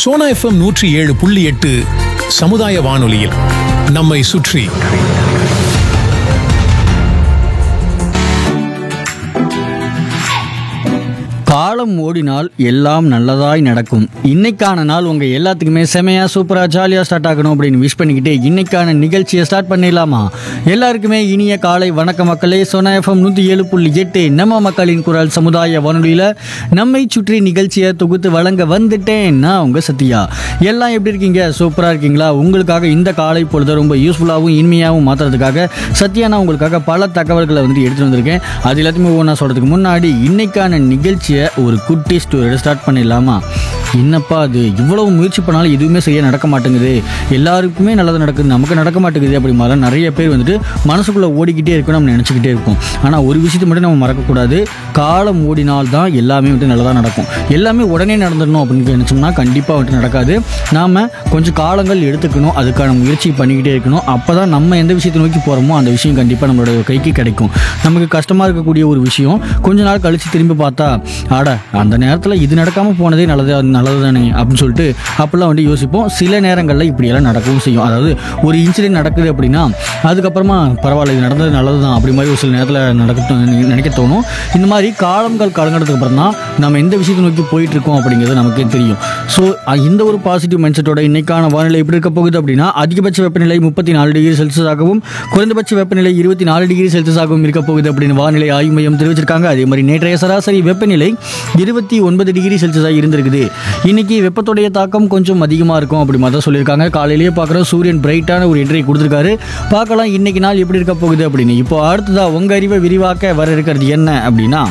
Sona FM நூற்றி ஏழு புள்ளி எட்டு சமுதாய வானொலியில் நம்மை சுற்றி காலம் ஓடினால் எல்லாம் நல்லதாய் நடக்கும் இன்னைக்கான நாள் உங்க எல்லாத்துக்குமே செமையா சூப்பரா ஜாலியா ஸ்டார்ட் ஆகணும் அப்படின்னு விஷ் பண்ணிக்கிட்டு இன்னைக்கான நிகழ்ச்சியை ஸ்டார்ட் பண்ணிடலாமா எல்லாருக்குமே இனிய காலை வணக்க மக்களே சோனா எஃப்எம் நூற்றி ஏழு புள்ளி எட்டு நம்ம மக்களின் குரல் சமுதாய வானொலியில் நம்மை சுற்றி நிகழ்ச்சியை தொகுத்து வழங்க வந்துட்டேன் நான் உங்க சத்யா எல்லாம் எப்படி இருக்கீங்க சூப்பரா இருக்கீங்களா உங்களுக்காக இந்த காலை பொழுது ரொம்ப யூஸ்ஃபுல்லாகவும் இனிமையாகவும் மாற்றுறதுக்காக சத்யா நான் உங்களுக்காக பல தகவல்களை வந்துட்டு எடுத்துட்டு வந்திருக்கேன் அது எல்லாத்தையுமே ஒன்றா சொல்கிறதுக்கு முன்னாடி இன்னைக்கான நிகழ்ச்சியை ஒரு குட்டி ஸ்டோரியோட ஸ்டார்ட் பண்ணிடலாமா என்னப்பா அது இவ்வளவு முயற்சி பண்ணாலும் எதுவுமே சரியாக நடக்க மாட்டேங்குது எல்லாருக்குமே நல்லது நடக்குது நமக்கு நடக்க மாட்டேங்குது அப்படி மாதிரிலாம் நிறைய பேர் வந்துட்டு மனசுக்குள்ளே ஓடிக்கிட்டே இருக்கும் நம்ம நினச்சிக்கிட்டே இருக்கும் ஆனால் ஒரு விஷயத்தை மட்டும் நம்ம மறக்கக்கூடாது காலம் ஓடினால் தான் எல்லாமே வந்துட்டு நல்லதாக நடக்கும் எல்லாமே உடனே நடந்துடணும் அப்படின்னு நினச்சோம்னா கண்டிப்பாக வந்துட்டு நடக்காது நாம் கொஞ்சம் காலங்கள் எடுத்துக்கணும் அதுக்கான முயற்சி பண்ணிக்கிட்டே இருக்கணும் அப்போ தான் நம்ம எந்த விஷயத்தை நோக்கி போகிறோமோ அந்த விஷயம் கண்டிப்பாக நம்மளோட கைக்கு கிடைக்கும் நமக்கு கஷ்டமாக இருக்கக்கூடிய ஒரு விஷயம் கொஞ்ச நாள் கழித்து திரும்பி பார்த்தா ஆட அந்த நேரத்தில் இது நடக்காமல் போனதே நல்லது நல்லது தானே அப்படின்னு சொல்லிட்டு அப்போல்லாம் வந்து யோசிப்போம் சில நேரங்களில் இப்படியெல்லாம் நடக்கவும் செய்யும் அதாவது ஒரு இன்சிடென்ட் நடக்குது அப்படின்னா அதுக்கப்புறமா பரவாயில்ல இது நடந்தது நல்லது தான் அப்படி மாதிரி ஒரு சில நேரத்தில் நடக்க நினைக்க தோணும் இந்த மாதிரி காலங்கள் கலங்கினதுக்கு அப்புறம் தான் நம்ம எந்த விஷயத்தை நோக்கி போயிட்டு இருக்கோம் அப்படிங்கிறது நமக்கே தெரியும் ஸோ இந்த ஒரு பாசிட்டிவ் மைண்ட் செட்டோட இன்னைக்கான வானிலை எப்படி இருக்க போகுது அப்படின்னா அதிகபட்ச வெப்பநிலை முப்பத்தி நாலு டிகிரி செல்சியஸாகவும் குறைந்தபட்ச வெப்பநிலை இருபத்தி நாலு டிகிரி செல்சியஸாகவும் இருக்க போகுது அப்படின்னு வானிலை ஆய்வு மையம் தெரிவிச்சிருக்காங்க அதே மாதிரி நேற்றைய சராசரி வெப்பநிலை இருபத்தி ஒன்பது டிகிரி செல்சியஸாக இருந்திருக்குது இன்னைக்கு வெப்பத்துடைய தாக்கம் கொஞ்சம் அதிகமாக இருக்கும் அப்படி மாதிரி தான் சொல்லியிருக்காங்க காலையிலேயே பார்க்குறோம் சூரியன் பிரைட்டான ஒரு என்ட்ரி கொடுத்துருக்காரு பார்க்கலாம் இன்னைக்கு நாள் எப்படி இருக்க போகுது அப்படின்னு இப்போ அடுத்ததா உங்க அறிவை விரிவாக்க வர இருக்கிறது என்ன அப்படின்னா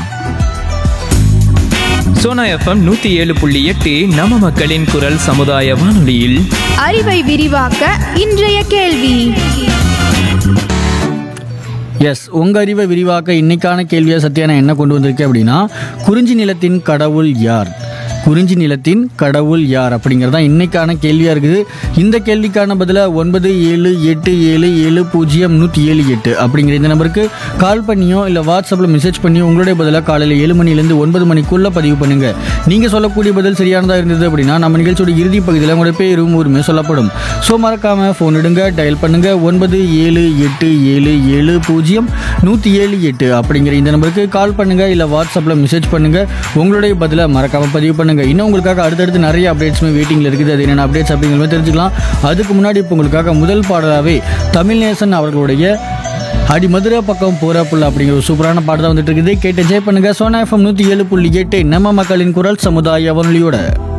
சோனா எஃப்எம் நூத்தி ஏழு புள்ளி எட்டு நம்ம மக்களின் குரல் சமுதாய வானொலியில் அறிவை விரிவாக்க இன்றைய கேள்வி எஸ் உங்க அறிவை விரிவாக்க இன்னைக்கான கேள்வியை சத்யானா என்ன கொண்டு வந்திருக்கு அப்படின்னா குறிஞ்சி நிலத்தின் கடவுள் யார் குறிஞ்சி நிலத்தின் கடவுள் யார் அப்படிங்கிறது தான் இன்னைக்கான கேள்வியாக இருக்குது இந்த கேள்விக்கான பதிலை ஒன்பது ஏழு எட்டு ஏழு ஏழு பூஜ்ஜியம் நூற்றி ஏழு எட்டு அப்படிங்கிற இந்த நம்பருக்கு கால் பண்ணியோ இல்லை வாட்ஸ்அப்பில் மெசேஜ் பண்ணியோ உங்களுடைய பதிலாக காலையில் ஏழு மணிலேருந்து ஒன்பது மணிக்குள்ளே பதிவு பண்ணுங்க நீங்கள் சொல்லக்கூடிய பதில் சரியானதாக இருந்தது அப்படின்னா நம்ம நிகழ்ச்சியோட இறுதி பகுதியில் உங்களுடைய பேரும் ஊருமே சொல்லப்படும் ஸோ மறக்காமல் ஃபோன் எடுங்க டயல் பண்ணுங்க ஒன்பது ஏழு எட்டு ஏழு ஏழு பூஜ்ஜியம் நூற்றி ஏழு எட்டு அப்படிங்கிற இந்த நம்பருக்கு கால் பண்ணுங்க இல்லை வாட்ஸ்அப்பில் மெசேஜ் பண்ணுங்க உங்களுடைய பதிலை மறக்காமல் பதிவு பண்ணுங்க இன்னும் உங்களுக்காக அடுத்தடுத்து நிறைய அப்டேட்ஸுமே வெயிட்டிங்கில் இருக்குது அது என்னென்ன அப்டேட்ஸ் அப்படிங்கிற மாதிரி தெரிஞ்சுக்கலாம் அதுக்கு முன்னாடி இப்போ உங்களுக்காக முதல் பாடலாகவே தமிழ்நேசன் அவர்களுடைய அடி மதுரை பக்கம் போகிற புள்ள அப்படிங்கிற ஒரு சூப்பரான பாட்டு தான் வந்துட்டு இருக்குது கேட்டு என்ஜாய் பண்ணுங்க சோனா எஃப்எம் நூற்றி ஏழு புள்ளி எட்டு நம்ம மக்களின் குரல் சமுதாய வானொலியோட